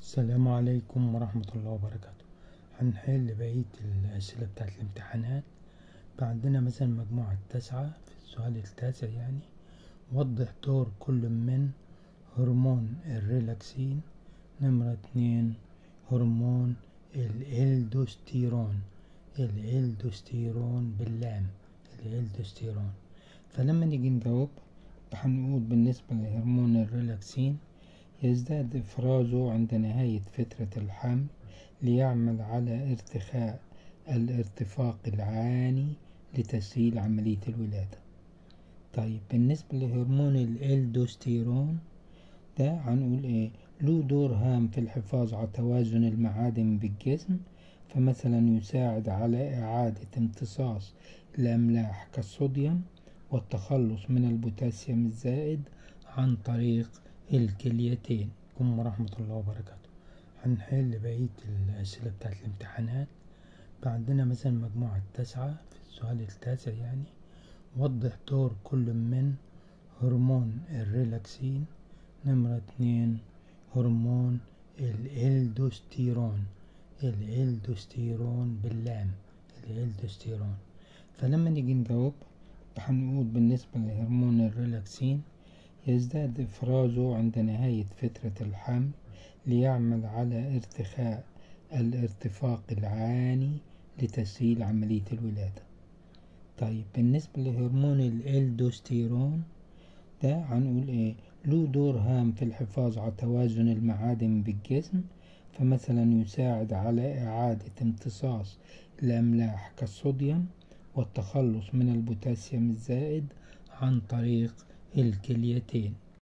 السلام عليكم ورحمة الله وبركاته هنحل بقية الأسئلة بتاعت الامتحانات عندنا مثلا مجموعة تسعة في السؤال التاسع يعني وضح دور كل من هرمون الريلاكسين نمرة اتنين هرمون الالدوستيرون الالدوستيرون باللام الالدوستيرون فلما نيجي نجاوب هنقول بالنسبة لهرمون الريلاكسين يزداد إفرازه عند نهاية فترة الحمل ليعمل على ارتخاء الارتفاق العاني لتسهيل عملية الولادة طيب بالنسبة لهرمون الالدوستيرون ده هنقول ايه له دور هام في الحفاظ على توازن المعادن بالجسم فمثلا يساعد على إعادة امتصاص الأملاح كالصوديوم والتخلص من البوتاسيوم الزائد عن طريق الكليتين عليكم ورحمة الله وبركاته هنحل بقية الأسئلة بتاعت الامتحانات عندنا مثلا مجموعة تسعة في السؤال التاسع يعني وضح دور كل من هرمون الريلاكسين نمرة اتنين هرمون الالدوستيرون الالدوستيرون باللام الالدوستيرون فلما نيجي نجاوب هنقول بالنسبة لهرمون الريلاكسين يزداد إفرازه عند نهاية فترة الحمل ليعمل على ارتخاء الارتفاق العاني لتسهيل عملية الولادة طيب بالنسبة لهرمون الالدوستيرون ده هنقول ايه له دور هام في الحفاظ على توازن المعادن بالجسم فمثلا يساعد على إعادة امتصاص الأملاح كالصوديوم والتخلص من البوتاسيوم الزائد عن طريق الكليتين